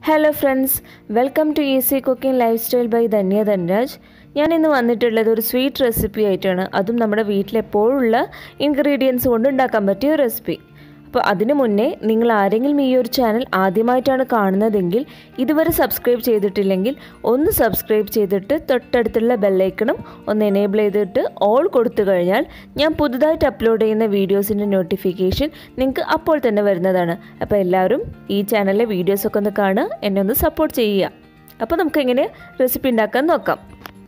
hello friends welcome to easy cooking lifestyle by Dhanya Dhanraj ഞാൻ ഇന്ന് വന്നിട്ടുള്ളത് ഒരു സ്വീറ്റ് റെസിപ്പി ആയിട്ടാണ് അതും നമ്മുടെ വീട്ടിലെപ്പോഴുള്ള ഇൻഗ്രീഡിയൻസ് കൊണ്ട് ഉണ്ടാക്കാൻ പറ്റിയ ഒരു റെസിപ്പി അപ്പോൾ അതിനു മുന്നേ നിങ്ങൾ ആരെങ്കിലും ഈ ഒരു ചാനൽ ആദ്യമായിട്ടാണ് കാണുന്നതെങ്കിൽ ഇതുവരെ സബ്സ്ക്രൈബ് ചെയ്തിട്ടില്ലെങ്കിൽ ഒന്ന് സബ്സ്ക്രൈബ് ചെയ്തിട്ട് തൊട്ടടുത്തുള്ള ബെല്ലൈക്കണും ഒന്ന് എനേബിൾ ചെയ്തിട്ട് ഓൾ കൊടുത്തു കഴിഞ്ഞാൽ ഞാൻ പുതുതായിട്ട് അപ്ലോഡ് ചെയ്യുന്ന വീഡിയോസിൻ്റെ നോട്ടിഫിക്കേഷൻ നിങ്ങൾക്ക് അപ്പോൾ തന്നെ വരുന്നതാണ് അപ്പോൾ എല്ലാവരും ഈ ചാനലിലെ വീഡിയോസൊക്കെ ഒന്ന് കാണുക എന്നെ ഒന്ന് സപ്പോർട്ട് ചെയ്യുക അപ്പോൾ നമുക്ക് എങ്ങനെ റെസിപ്പി ഉണ്ടാക്കാൻ നോക്കാം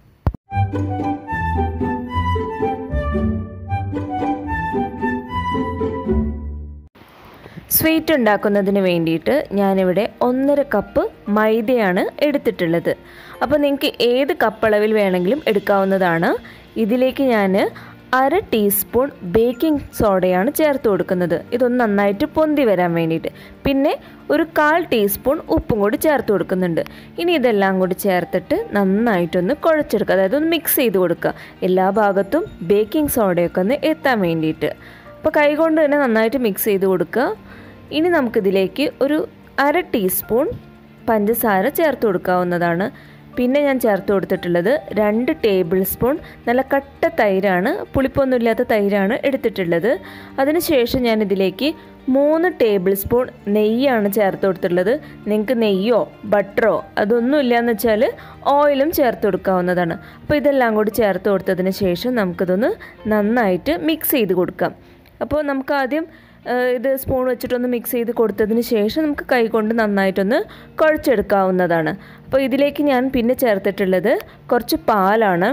സ്വീറ്റ് ഉണ്ടാക്കുന്നതിന് വേണ്ടിയിട്ട് ഞാനിവിടെ ഒന്നര കപ്പ് മൈദയാണ് എടുത്തിട്ടുള്ളത് അപ്പോൾ നിങ്ങൾക്ക് ഏത് കപ്പളവിൽ വേണമെങ്കിലും എടുക്കാവുന്നതാണ് ഇതിലേക്ക് ഞാൻ അര ടീസ്പൂൺ ബേക്കിംഗ് സോഡയാണ് ചേർത്ത് കൊടുക്കുന്നത് ഇതൊന്ന് നന്നായിട്ട് പൊന്തി വരാൻ വേണ്ടിയിട്ട് പിന്നെ ഒരു കാൽ ടീസ്പൂൺ ഉപ്പും കൂടി ചേർത്ത് കൊടുക്കുന്നുണ്ട് ഇനി ഇതെല്ലാം കൂടി ചേർത്തിട്ട് നന്നായിട്ടൊന്ന് കുഴച്ചെടുക്കുക അതായത് ഒന്ന് മിക്സ് ചെയ്ത് കൊടുക്കുക എല്ലാ ഭാഗത്തും ബേക്കിംഗ് സോഡയൊക്കെ ഒന്ന് എത്താൻ വേണ്ടിയിട്ട് അപ്പോൾ കൈകൊണ്ട് തന്നെ നന്നായിട്ട് മിക്സ് ചെയ്ത് കൊടുക്കുക ഇനി നമുക്കിതിലേക്ക് ഒരു അര ടീസ്പൂൺ പഞ്ചസാര ചേർത്ത് കൊടുക്കാവുന്നതാണ് പിന്നെ ഞാൻ ചേർത്ത് കൊടുത്തിട്ടുള്ളത് രണ്ട് ടേബിൾ സ്പൂൺ നല്ല കട്ട തൈരാണ് പുളിപ്പൊന്നുമില്ലാത്ത തൈരാണ് എടുത്തിട്ടുള്ളത് അതിനുശേഷം ഞാൻ ഇതിലേക്ക് മൂന്ന് ടേബിൾ സ്പൂൺ നെയ്യാണ് ചേർത്ത് കൊടുത്തിട്ടുള്ളത് നിങ്ങൾക്ക് നെയ്യോ ബട്ടറോ അതൊന്നും ഇല്ലയെന്ന് വെച്ചാൽ ഓയിലും ചേർത്ത് കൊടുക്കാവുന്നതാണ് അപ്പോൾ ഇതെല്ലാം കൂടി ചേർത്ത് കൊടുത്തതിന് ശേഷം നമുക്കിതൊന്ന് നന്നായിട്ട് മിക്സ് ചെയ്ത് കൊടുക്കാം അപ്പോൾ നമുക്ക് ആദ്യം ഇത് സ്പൂൺ വെച്ചിട്ടൊന്ന് മിക്സ് ചെയ്ത് കൊടുത്തതിന് ശേഷം നമുക്ക് കൈകൊണ്ട് നന്നായിട്ടൊന്ന് കുഴച്ചെടുക്കാവുന്നതാണ് അപ്പോൾ ഇതിലേക്ക് ഞാൻ പിന്നെ ചേർത്തിട്ടുള്ളത് കുറച്ച് പാലാണ്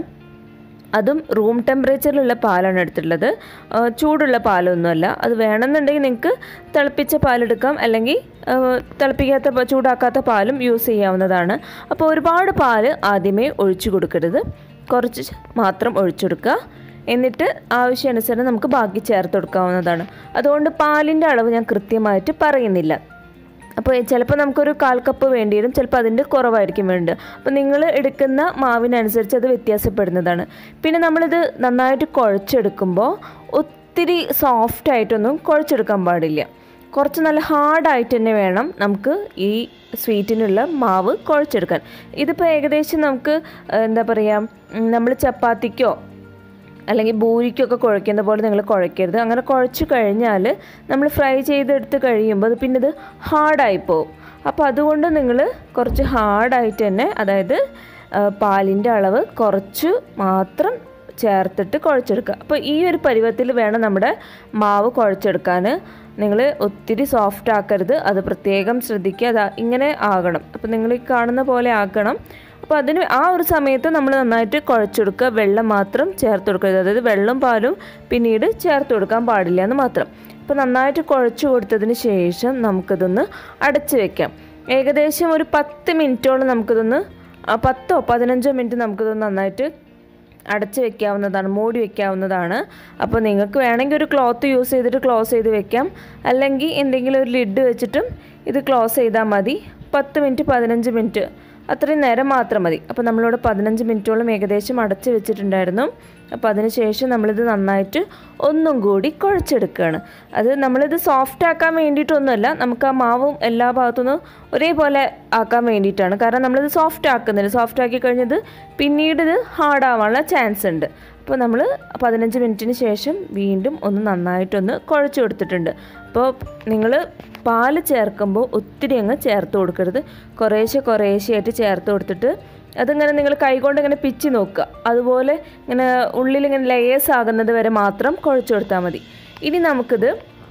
അതും റൂം ടെമ്പറേച്ചറിലുള്ള പാലാണ് എടുത്തിട്ടുള്ളത് ചൂടുള്ള പാലൊന്നുമല്ല അത് വേണമെന്നുണ്ടെങ്കിൽ നിങ്ങൾക്ക് തിളപ്പിച്ച പാലെടുക്കാം അല്ലെങ്കിൽ തിളപ്പിക്കാത്ത ചൂടാക്കാത്ത പാലും യൂസ് ചെയ്യാവുന്നതാണ് അപ്പോൾ ഒരുപാട് പാല് ആദ്യമേ ഒഴിച്ചു കൊടുക്കരുത് കുറച്ച് മാത്രം ഒഴിച്ചു കൊടുക്കുക എന്നിട്ട് ആവശ്യാനുസരണം നമുക്ക് ബാക്കി ചേർത്ത് കൊടുക്കാവുന്നതാണ് അതുകൊണ്ട് പാലിൻ്റെ അളവ് ഞാൻ കൃത്യമായിട്ട് പറയുന്നില്ല അപ്പോൾ ചിലപ്പോൾ നമുക്കൊരു കാൽ കപ്പ് വേണ്ടി വരും ചിലപ്പോൾ അതിൻ്റെ കുറവായിരിക്കും വേണ്ടത് അപ്പോൾ നിങ്ങൾ എടുക്കുന്ന മാവിനനുസരിച്ച് അത് വ്യത്യാസപ്പെടുന്നതാണ് പിന്നെ നമ്മളിത് നന്നായിട്ട് കുഴച്ചെടുക്കുമ്പോൾ ഒത്തിരി സോഫ്റ്റ് ആയിട്ടൊന്നും കുഴച്ചെടുക്കാൻ പാടില്ല കുറച്ച് നല്ല ഹാർഡായിട്ട് തന്നെ വേണം നമുക്ക് ഈ സ്വീറ്റിനുള്ള മാവ് കുഴച്ചെടുക്കാൻ ഇതിപ്പോൾ ഏകദേശം നമുക്ക് എന്താ പറയുക നമ്മൾ ചപ്പാത്തിക്കോ അല്ലെങ്കിൽ ബൂരിക്കൊക്കെ കുഴയ്ക്കുന്ന പോലെ നിങ്ങൾ കുഴയ്ക്കരുത് അങ്ങനെ കുഴച്ച് കഴിഞ്ഞാൽ നമ്മൾ ഫ്രൈ ചെയ്തെടുത്ത് കഴിയുമ്പോൾ അത് പിന്നെ ഇത് ഹാർഡായി പോകും അപ്പോൾ അതുകൊണ്ട് നിങ്ങൾ കുറച്ച് ഹാർഡായിട്ട് തന്നെ അതായത് പാലിൻ്റെ അളവ് കുറച്ച് മാത്രം ചേർത്തിട്ട് കുഴച്ചെടുക്കുക അപ്പോൾ ഈ ഒരു പരുവത്തിൽ വേണം നമ്മുടെ മാവ് കുഴച്ചെടുക്കാൻ നിങ്ങൾ ഒത്തിരി സോഫ്റ്റ് ആക്കരുത് അത് പ്രത്യേകം ശ്രദ്ധിക്കുക അത് ഇങ്ങനെ ആകണം അപ്പോൾ നിങ്ങൾ ഈ കാണുന്ന പോലെ ആക്കണം അപ്പോൾ അതിന് ആ ഒരു സമയത്ത് നമ്മൾ നന്നായിട്ട് കുഴച്ചെടുക്കുക വെള്ളം മാത്രം ചേർത്ത് കൊടുക്കരുത് അതായത് വെള്ളം പാലും പിന്നീട് ചേർത്ത് കൊടുക്കാൻ പാടില്ല എന്ന് മാത്രം അപ്പോൾ നന്നായിട്ട് കുഴച്ച് കൊടുത്തതിന് ശേഷം നമുക്കിതൊന്ന് അടച്ച് വെക്കാം ഏകദേശം ഒരു പത്ത് മിനിറ്റോളം നമുക്കിതൊന്ന് പത്തോ പതിനഞ്ചോ മിനിറ്റ് നമുക്കിതൊന്ന് നന്നായിട്ട് അടച്ച് വെക്കാവുന്നതാണ് മൂടി വെക്കാവുന്നതാണ് അപ്പോൾ നിങ്ങൾക്ക് വേണമെങ്കിൽ ഒരു ക്ലോത്ത് യൂസ് ചെയ്തിട്ട് ക്ലോസ് ചെയ്ത് വെക്കാം അല്ലെങ്കിൽ എന്തെങ്കിലും ഒരു ലിഡ് വെച്ചിട്ടും ഇത് ക്ലോസ് ചെയ്താൽ മതി പത്ത് മിനിറ്റ് പതിനഞ്ച് മിനിറ്റ് അത്രയും നേരം മാത്രം മതി അപ്പോൾ നമ്മളിവിടെ പതിനഞ്ച് മിനിറ്റോളം ഏകദേശം അടച്ച് വെച്ചിട്ടുണ്ടായിരുന്നു അപ്പോൾ അതിന് ശേഷം നമ്മളിത് നന്നായിട്ട് ഒന്നും കൂടി കുഴച്ചെടുക്കുകയാണ് അത് നമ്മളിത് സോഫ്റ്റ് ആക്കാൻ വേണ്ടിയിട്ടൊന്നുമല്ല നമുക്ക് ആ മാവും എല്ലാ ഭാഗത്തുനിന്നും ഒരേപോലെ ആക്കാൻ വേണ്ടിയിട്ടാണ് കാരണം നമ്മളിത് സോഫ്റ്റ് ആക്കുന്നില്ല സോഫ്റ്റ് ആക്കി കഴിഞ്ഞത് പിന്നീട് ഇത് ഹാർഡ് ആവാനുള്ള ചാൻസ് ഉണ്ട് അപ്പോൾ നമ്മൾ പതിനഞ്ച് മിനിറ്റിന് ശേഷം വീണ്ടും ഒന്ന് നന്നായിട്ടൊന്ന് കുഴച്ച് കൊടുത്തിട്ടുണ്ട് അപ്പോൾ നിങ്ങൾ പാല് ചേർക്കുമ്പോൾ ഒത്തിരി അങ്ങ് ചേർത്ത് കൊടുക്കരുത് കുറേശ്ശെ കുറേശ്ശെയായിട്ട് ചേർത്ത് കൊടുത്തിട്ട് അതിങ്ങനെ നിങ്ങൾ കൈകൊണ്ട് ഇങ്ങനെ പിച്ചി നോക്കുക അതുപോലെ ഇങ്ങനെ ഉള്ളിൽ ഇങ്ങനെ ലെയേഴ്സ് ആകുന്നത് വരെ മാത്രം കുഴച്ച് കൊടുത്താൽ മതി ഇനി നമുക്കിത്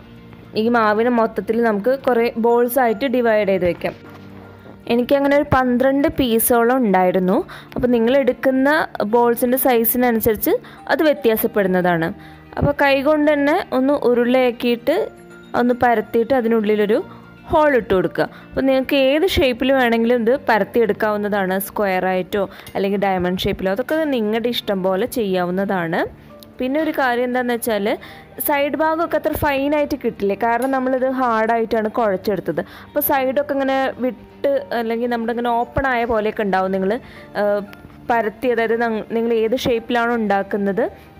ഈ മാവിനെ മൊത്തത്തിൽ നമുക്ക് കുറേ ബോൾസ് ആയിട്ട് ഡിവൈഡ് ചെയ്ത് വെക്കാം എനിക്കങ്ങനെ ഒരു പന്ത്രണ്ട് പീസോളം ഉണ്ടായിരുന്നു അപ്പോൾ നിങ്ങൾ എടുക്കുന്ന ബോൾസിൻ്റെ സൈസിനനുസരിച്ച് അത് വ്യത്യാസപ്പെടുന്നതാണ് അപ്പോൾ കൈകൊണ്ട് തന്നെ ഒന്ന് ഉരുളയാക്കിയിട്ട് ഒന്ന് പരത്തിയിട്ട് അതിനുള്ളിലൊരു ഹോൾ ഇട്ട് കൊടുക്കുക അപ്പോൾ നിങ്ങൾക്ക് ഏത് ഷേപ്പിൽ വേണമെങ്കിലും ഇത് പരത്തിയെടുക്കാവുന്നതാണ് സ്ക്വയർ ആയിട്ടോ അല്ലെങ്കിൽ ഡയമണ്ട് ഷേപ്പിലോ അതൊക്കെ നിങ്ങളുടെ ഇഷ്ടം പോലെ ചെയ്യാവുന്നതാണ് പിന്നെ ഒരു കാര്യം എന്താണെന്ന് വെച്ചാൽ സൈഡ് ഭാഗമൊക്കെ അത്ര ഫൈനായിട്ട് കിട്ടില്ലേ കാരണം നമ്മളിത് ഹാർഡായിട്ടാണ് കുഴച്ചെടുത്തത് അപ്പോൾ സൈഡൊക്കെ ഇങ്ങനെ വിട്ട് അല്ലെങ്കിൽ നമ്മുടെ ഇങ്ങനെ ഓപ്പൺ ആയ പോലെയൊക്കെ ഉണ്ടാവും നിങ്ങൾ പരത്തി അതായത് നിങ്ങൾ ഏത് ഷേപ്പിലാണോ ഉണ്ടാക്കുന്നത്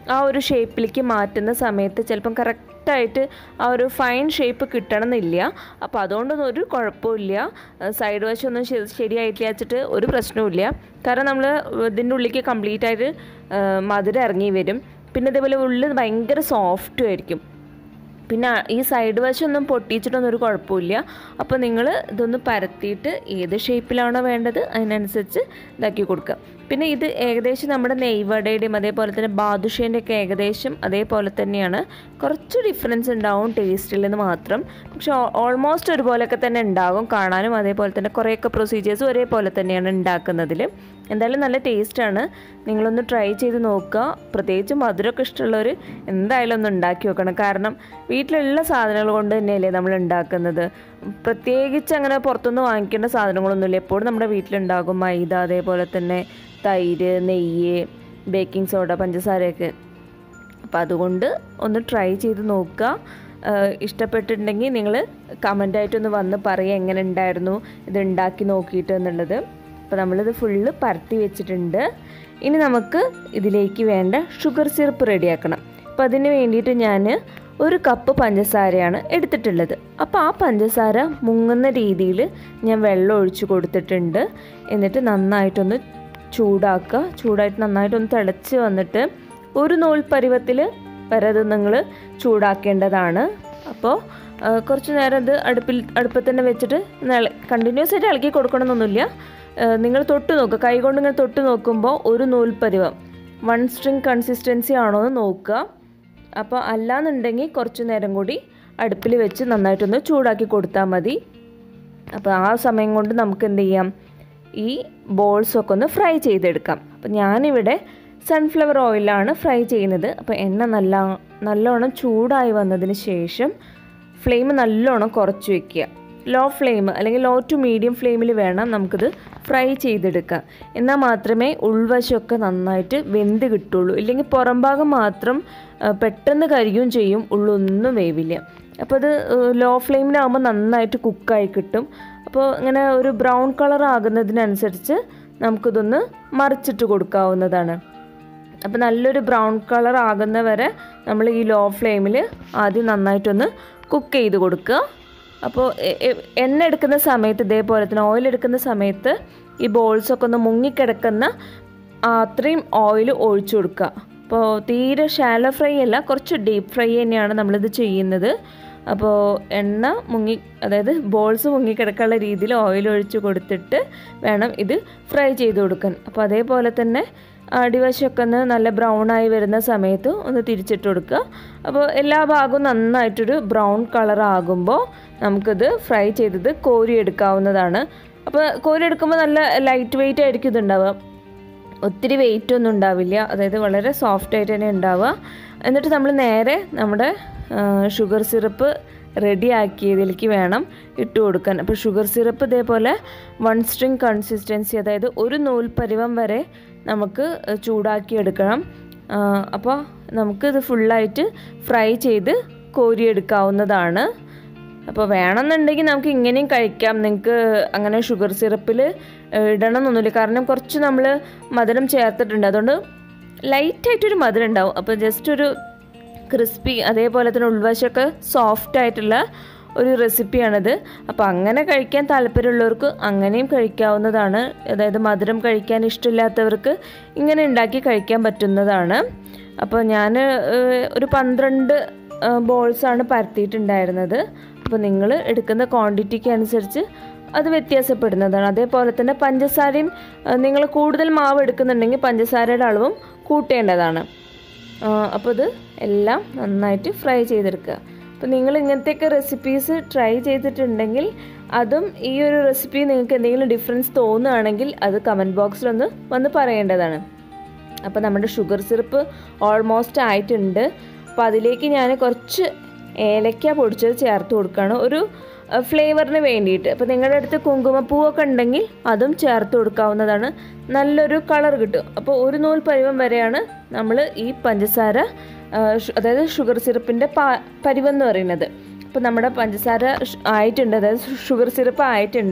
ആ ഒരു ഷേപ്പിലേക്ക് മാറ്റുന്ന സമയത്ത് ചിലപ്പം കറക്റ്റായിട്ട് ആ ഒരു ഫൈൻ ഷേപ്പ് കിട്ടണമെന്നില്ല അപ്പോൾ അതുകൊണ്ടൊന്നും ഒരു കുഴപ്പമില്ല സൈഡ് വശമൊന്നും ശ- ശരിയായിട്ടില്ല വെച്ചിട്ട് ഒരു പ്രശ്നവുമില്ല കാരണം നമ്മൾ ഇതിൻ്റെ ഉള്ളിലേക്ക് കംപ്ലീറ്റ് ആയിട്ട് ആ, മധുരം ഇറങ്ങി വരും പിന്നെ ഇതേപോലെ ഉള്ളിൽ ഭയങ്കര സോഫ്റ്റും ആയിരിക്കും പിന്നെ ഈ സൈഡ് വശമൊന്നും പൊട്ടിച്ചിട്ടൊന്നും ഒരു കുഴപ്പമില്ല അപ്പോൾ നിങ്ങൾ ഇതൊന്ന് പരത്തിയിട്ട് ഏത് ഷേപ്പിലാണോ വേണ്ടത് അതിനനുസരിച്ച് ഇതാക്കി കൊടുക്കുക പിന്നെ ഇത് ഏകദേശം നമ്മുടെ നെയ്വടയുടെയും അതേപോലെ തന്നെ ബാദുഷേൻ്റെ ഒക്കെ ഏകദേശം അതേപോലെ തന്നെയാണ് കുറച്ച് ഡിഫറൻസ് ഉണ്ടാവും ടേസ്റ്റിൽ നിന്ന് മാത്രം പക്ഷെ ഓൾമോസ്റ്റ് ഒരുപോലെയൊക്കെ തന്നെ ഉണ്ടാകും കാണാനും അതേപോലെ തന്നെ കുറേയൊക്കെ പ്രൊസീജിയേഴ്സ് ഒരേപോലെ തന്നെയാണ് ഉണ്ടാക്കുന്നതിൽ എന്തായാലും നല്ല ടേസ്റ്റാണ് നിങ്ങളൊന്ന് ട്രൈ ചെയ്ത് നോക്കുക പ്രത്യേകിച്ച് മധുരമൊക്കെ ഇഷ്ടമുള്ളവർ എന്തായാലും ഒന്ന് ഉണ്ടാക്കി വെക്കണം കാരണം വീട്ടിലുള്ള സാധനങ്ങൾ കൊണ്ട് തന്നെയല്ലേ നമ്മൾ ഉണ്ടാക്കുന്നത് പ്രത്യേകിച്ച് അങ്ങനെ പുറത്തുനിന്ന് വാങ്ങിക്കേണ്ട സാധനങ്ങളൊന്നുമില്ല എപ്പോഴും നമ്മുടെ വീട്ടിലുണ്ടാകും മൈദ അതേപോലെ തന്നെ തൈര് നെയ്യ് ബേക്കിംഗ് സോഡ പഞ്ചസാരയൊക്കെ അപ്പോൾ അതുകൊണ്ട് ഒന്ന് ട്രൈ ചെയ്ത് നോക്കുക ആഹ് ഇഷ്ടപ്പെട്ടിട്ടുണ്ടെങ്കിൽ നിങ്ങൾ കമൻ്റായിട്ടൊന്ന് വന്ന് പറയുക എങ്ങനെ ഉണ്ടായിരുന്നു ഇത് ഉണ്ടാക്കി നോക്കിയിട്ട് എന്നുള്ളത് അപ്പോൾ നമ്മളിത് ഫുള്ള് പരത്തി വെച്ചിട്ടുണ്ട് ഇനി നമുക്ക് ഇതിലേക്ക് വേണ്ട ഷുഗർ സിറപ്പ് റെഡിയാക്കണം അപ്പോൾ അതിന് വേണ്ടിയിട്ട് ഞാൻ ഒരു കപ്പ് പഞ്ചസാരയാണ് എടുത്തിട്ടുള്ളത് അപ്പോൾ ആ പഞ്ചസാര മുങ്ങുന്ന രീതിയിൽ ഞാൻ വെള്ളം ഒഴിച്ച് കൊടുത്തിട്ടുണ്ട് എന്നിട്ട് നന്നായിട്ടൊന്ന് ചൂടാക്കുക ചൂടായിട്ട് നന്നായിട്ടൊന്ന് തിളച്ച് വന്നിട്ട് ഒരു നൂൽ പരുവത്തിൽ വരെ അത് നിങ്ങൾ ചൂടാക്കേണ്ടതാണ് അപ്പോൾ ആ, കുറച്ച് നേരം ഇത് അടുപ്പിൽ അടുപ്പത്ത് തന്നെ വെച്ചിട്ട് കണ്ടിന്യൂസ് ആയിട്ട് ഇളക്കി കൊടുക്കണമെന്നൊന്നുമില്ല ആ, നിങ്ങൾ തൊട്ട് നോക്കുക കൈകൊണ്ട് ഇങ്ങനെ തൊട്ട് നോക്കുമ്പോൾ ഒരു നൂൽ പരുവം വൺ സ്ട്രിങ് കൺസിസ്റ്റൻസി ആണോ എന്ന് നോക്കുക അപ്പോൾ അല്ലാന്നുണ്ടെങ്കിൽ കുറച്ച് നേരം കൂടി അടുപ്പിൽ വെച്ച് നന്നായിട്ടൊന്ന് ചൂടാക്കി കൊടുത്താൽ മതി അപ്പോൾ ആ സമയം കൊണ്ട് നമുക്ക് എന്ത് ചെയ്യാം ഈ ബോൾസൊക്കെ ഒന്ന് ഫ്രൈ ചെയ്തെടുക്കാം അപ്പോൾ ഞാനിവിടെ സൺഫ്ലവർ ഓയിലാണ് ഫ്രൈ ചെയ്യുന്നത് അപ്പോൾ എണ്ണ നല്ല നല്ലോണം ചൂടായി വന്നതിന് ശേഷം ഫ്ലെയിം നല്ലോണം കുറച്ച് വെക്കുക ലോ ഫ്ലെയിം അല്ലെങ്കിൽ ലോ ടു മീഡിയം ഫ്ലെയിമിൽ വേണം നമുക്കിത് ഫ്രൈ ചെയ്തെടുക്കാം എന്നാൽ മാത്രമേ ഉൾവശമൊക്കെ നന്നായിട്ട് വെന്ത് കിട്ടുള്ളൂ ഇല്ലെങ്കിൽ പുറം ഭാഗം മാത്രം ആ, പെട്ടെന്ന് കരിയും ചെയ്യും ഉള്ളൊന്നും വേവില്ല അപ്പോൾ അത് ലോ ഫ്ലെയിമിലാകുമ്പോൾ നന്നായിട്ട് കുക്കായി കിട്ടും അപ്പോൾ ഇങ്ങനെ ഒരു ബ്രൗൺ കളർ ആകുന്നതിനനുസരിച്ച് നമുക്കിതൊന്ന് മറിച്ചിട്ട് കൊടുക്കാവുന്നതാണ് അപ്പോൾ നല്ലൊരു ബ്രൗൺ കളർ ആകുന്ന വരെ നമ്മൾ ഈ ലോ ഫ്ലെയിമിൽ ആദ്യം നന്നായിട്ടൊന്ന് കുക്ക് ചെയ്ത് കൊടുക്കുക അപ്പോൾ എ- എ- എണ്ണ എടുക്കുന്ന സമയത്ത് ഇതേപോലെ തന്നെ ഓയിൽ എടുക്കുന്ന സമയത്ത് ഈ ബോൾസൊക്കെ ഒന്ന് മുങ്ങിക്കിടക്കുന്ന ആ അത്രയും ഓയിൽ ഒഴിച്ചു കൊടുക്കുക അപ്പോൾ തീരെ ഷാലോ ഫ്രൈ അല്ല കുറച്ച് ഡീപ്പ് ഫ്രൈ തന്നെയാണ് നമ്മളിത് ചെയ്യുന്നത് അപ്പോൾ എണ്ണ മുങ്ങി അതായത് ബോൾസ് മുങ്ങിക്കിടക്കാനുള്ള രീതിയിൽ ഓയിൽ ഒഴിച്ച് കൊടുത്തിട്ട് വേണം ഇത് ഫ്രൈ ചെയ്ത് കൊടുക്കാൻ അപ്പോൾ അതേപോലെ തന്നെ അടിവശമൊക്കെ ഒന്ന് നല്ല ബ്രൗൺ ആയി വരുന്ന സമയത്ത് ഒന്ന് തിരിച്ചിട്ട് കൊടുക്കുക അപ്പോൾ എല്ലാ ഭാഗവും നന്നായിട്ടൊരു ബ്രൗൺ കളർ ആകുമ്പോൾ നമുക്കിത് ഫ്രൈ ചെയ്തത് കോരിയെടുക്കാവുന്നതാണ് അപ്പോൾ കോരിയെടുക്കുമ്പോൾ നല്ല ലൈറ്റ് വെയിറ്റ് ആയിരിക്കും ഇതുണ്ടാവുക ഒത്തിരി വെയിറ്റ് ഒന്നും ഉണ്ടാവില്ല അതായത് വളരെ സോഫ്റ്റ് ആയിട്ട് തന്നെ ഉണ്ടാവുക എന്നിട്ട് നമ്മൾ നേരെ നമ്മുടെ ഷുഗർ സിറപ്പ് റെഡി ആക്കിയതിലേക്ക് വേണം ഇട്ട് കൊടുക്കാൻ അപ്പോൾ ഷുഗർ സിറപ്പ് ഇതേപോലെ വൺ സ്ട്രിങ് കൺസിസ്റ്റൻസി അതായത് ഒരു നൂൽ പരുവം വരെ നമുക്ക് ചൂടാക്കി എടുക്കണം അപ്പോൾ നമുക്കിത് ഫുള്ളായിട്ട് ഫ്രൈ ചെയ്ത് കോരിയെടുക്കാവുന്നതാണ് അപ്പോൾ വേണമെന്നുണ്ടെങ്കിൽ നമുക്ക് ഇങ്ങനെയും കഴിക്കാം നിങ്ങൾക്ക് അങ്ങനെ ഷുഗർ സിറപ്പിൽ ഇടണം എന്നൊന്നുമില്ല കാരണം കുറച്ച് നമ്മൾ മധുരം ചേർത്തിട്ടുണ്ട് അതുകൊണ്ട് ലൈറ്റായിട്ടൊരു മധുരം ഉണ്ടാവും അപ്പോൾ ജസ്റ്റ് ഒരു ക്രിസ്പി അതേപോലെ തന്നെ ഉൾവശമൊക്കെ സോഫ്റ്റ് ആയിട്ടുള്ള ഒരു റെസിപ്പിയാണിത് അപ്പോൾ അങ്ങനെ കഴിക്കാൻ താല്പര്യമുള്ളവർക്ക് അങ്ങനെയും കഴിക്കാവുന്നതാണ് അതായത് മധുരം കഴിക്കാൻ ഇഷ്ടമില്ലാത്തവർക്ക് ഇങ്ങനെ ഉണ്ടാക്കി കഴിക്കാൻ പറ്റുന്നതാണ് അപ്പോൾ ഞാൻ ഒരു പന്ത്രണ്ട് ബോൾസാണ് പരത്തിയിട്ടുണ്ടായിരുന്നത് അപ്പോൾ നിങ്ങൾ എടുക്കുന്ന ക്വാണ്ടിറ്റിക്ക് അനുസരിച്ച് അത് വ്യത്യാസപ്പെടുന്നതാണ് അതേപോലെ തന്നെ പഞ്ചസാരയും നിങ്ങൾ കൂടുതൽ മാവ് എടുക്കുന്നുണ്ടെങ്കിൽ പഞ്ചസാരയുടെ അളവും കൂട്ടേണ്ടതാണ് അപ്പോൾ ഇത് എല്ലാം നന്നായിട്ട് ഫ്രൈ ചെയ്തെടുക്കുക അപ്പോൾ നിങ്ങൾ ഇങ്ങനത്തെയൊക്കെ റെസിപ്പീസ് ട്രൈ ചെയ്തിട്ടുണ്ടെങ്കിൽ അതും ഈ ഒരു റെസിപ്പി നിങ്ങൾക്ക് എന്തെങ്കിലും ഡിഫറൻസ് തോന്നുകയാണെങ്കിൽ അത് കമൻറ്റ് ബോക്സിലൊന്ന് വന്ന് പറയേണ്ടതാണ് അപ്പോൾ നമ്മുടെ ഷുഗർ സിറപ്പ് ഓൾമോസ്റ്റ് ആയിട്ടുണ്ട് അപ്പോൾ അതിലേക്ക് ഞാൻ കുറച്ച് ഏലക്ക പൊടിച്ചത് ചേർത്ത് കൊടുക്കുകയാണ് ഒരു ഫ്ലേവറിന് വേണ്ടിയിട്ട് അപ്പോൾ നിങ്ങളുടെ അടുത്ത് കുങ്കുമപ്പൂവൊക്കെ ഉണ്ടെങ്കിൽ അതും ചേർത്ത് കൊടുക്കാവുന്നതാണ് നല്ലൊരു കളർ കിട്ടും അപ്പോൾ ഒരു നൂൽ പരുവം വരെയാണ് നമ്മൾ ഈ പഞ്ചസാര ആ, ഷു- അതായത് ഷുഗർ സിറപ്പിൻ്റെ പാ പരിവെന്ന് പറയുന്നത് അപ്പോൾ നമ്മുടെ പഞ്ചസാര ഷ്- ആയിട്ടുണ്ട് അതായത് ഷുഗർ സിറപ്പ് ആയിട്ടുണ്ട്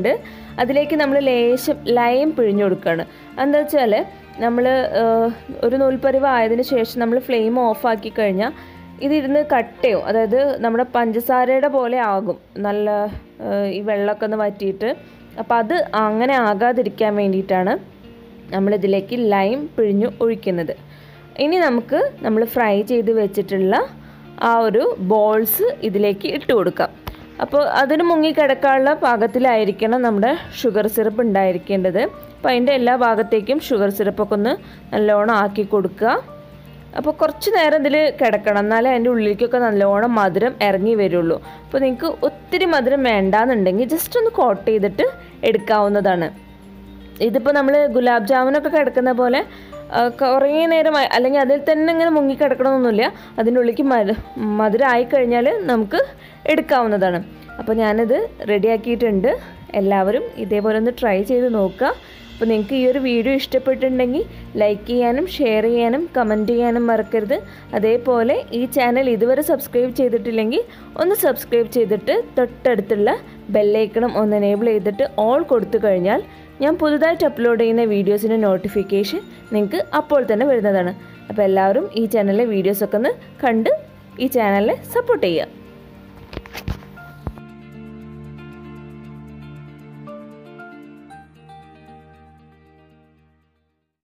അതിലേക്ക് നമ്മൾ ലേശം ലയം പിഴിഞ്ഞു കൊടുക്കുകയാണ് എന്താ വെച്ചാൽ നമ്മൾ ഒരു നൂൽപ്പരിവ് ആയതിനു ശേഷം നമ്മൾ ഫ്ലെയിം ഓഫാക്കി കഴിഞ്ഞാൽ ഇതിരുന്ന് കട്ടയോ അതായത് നമ്മുടെ പഞ്ചസാരയുടെ പോലെ ആകും നല്ല ഈ വെള്ളമൊക്കെ ഒന്ന് വറ്റിയിട്ട് അപ്പോൾ അത് അങ്ങനെ ആകാതിരിക്കാൻ വേണ്ടിയിട്ടാണ് നമ്മളിതിലേക്ക് ലൈം പിഴിഞ്ഞു ഒഴിക്കുന്നത് ഇനി നമുക്ക് നമ്മൾ ഫ്രൈ ചെയ്ത് വെച്ചിട്ടുള്ള ആ ഒരു ബോൾസ് ഇതിലേക്ക് ഇട്ട് കൊടുക്കാം അപ്പോൾ അതിന് മുങ്ങിക്കിടക്കാനുള്ള പാകത്തിലായിരിക്കണം നമ്മുടെ ഷുഗർ സിറപ്പ് ഉണ്ടായിരിക്കേണ്ടത് അപ്പോൾ അതിൻ്റെ എല്ലാ ഭാഗത്തേക്കും ഷുഗർ സിറപ്പൊക്കെ ഒന്ന് നല്ലോണം ആക്കി കൊടുക്കുക അപ്പോൾ കുറച്ച് നേരം ഇതിൽ കിടക്കണം എന്നാലേ അതിൻ്റെ ഉള്ളിലേക്കൊക്കെ നല്ലോണം മധുരം ഇറങ്ങി വരുള്ളൂ അപ്പോൾ നിങ്ങൾക്ക് ഒത്തിരി മധുരം വേണ്ടാന്നുണ്ടെങ്കിൽ ജസ്റ്റ് ഒന്ന് കോട്ട് ചെയ്തിട്ട് എടുക്കാവുന്നതാണ് ഇതിപ്പോൾ നമ്മൾ ഗുലാബ് ജാമുനൊക്കെ കിടക്കുന്ന പോലെ കുറേ നേരം അല്ലെങ്കിൽ അതിൽ തന്നെ ഇങ്ങനെ മുങ്ങിക്കിടക്കണമെന്നൊന്നുമില്ല അതിൻ്റെ ഉള്ളിലേക്ക് മധു മധുരം ആയിക്കഴിഞ്ഞാൽ നമുക്ക് എടുക്കാവുന്നതാണ് അപ്പോൾ ഞാനിത് റെഡിയാക്കിയിട്ടുണ്ട് എല്ലാവരും ഇതേപോലെ ഒന്ന് ട്രൈ ചെയ്ത് നോക്കുക അപ്പോൾ നിങ്ങൾക്ക് ഈ ഒരു വീഡിയോ ഇഷ്ടപ്പെട്ടിട്ടുണ്ടെങ്കിൽ ലൈക്ക് ചെയ്യാനും ഷെയർ ചെയ്യാനും കമൻറ്റ് ചെയ്യാനും മറക്കരുത് അതേപോലെ ഈ ചാനൽ ഇതുവരെ സബ്സ്ക്രൈബ് ചെയ്തിട്ടില്ലെങ്കിൽ ഒന്ന് സബ്സ്ക്രൈബ് ചെയ്തിട്ട് തൊട്ടടുത്തുള്ള ബെല്ലൈക്കണം ഒന്ന് എനേബിൾ ചെയ്തിട്ട് ഓൾ കൊടുത്തു കഴിഞ്ഞാൽ ഞാൻ പുതുതായിട്ട് അപ്ലോഡ് ചെയ്യുന്ന വീഡിയോസിൻ്റെ നോട്ടിഫിക്കേഷൻ നിങ്ങൾക്ക് അപ്പോൾ തന്നെ വരുന്നതാണ് അപ്പോൾ എല്ലാവരും ഈ ചാനലിലെ വീഡിയോസൊക്കെ ഒന്ന് കണ്ട് ഈ ചാനലിനെ സപ്പോർട്ട് ചെയ്യുക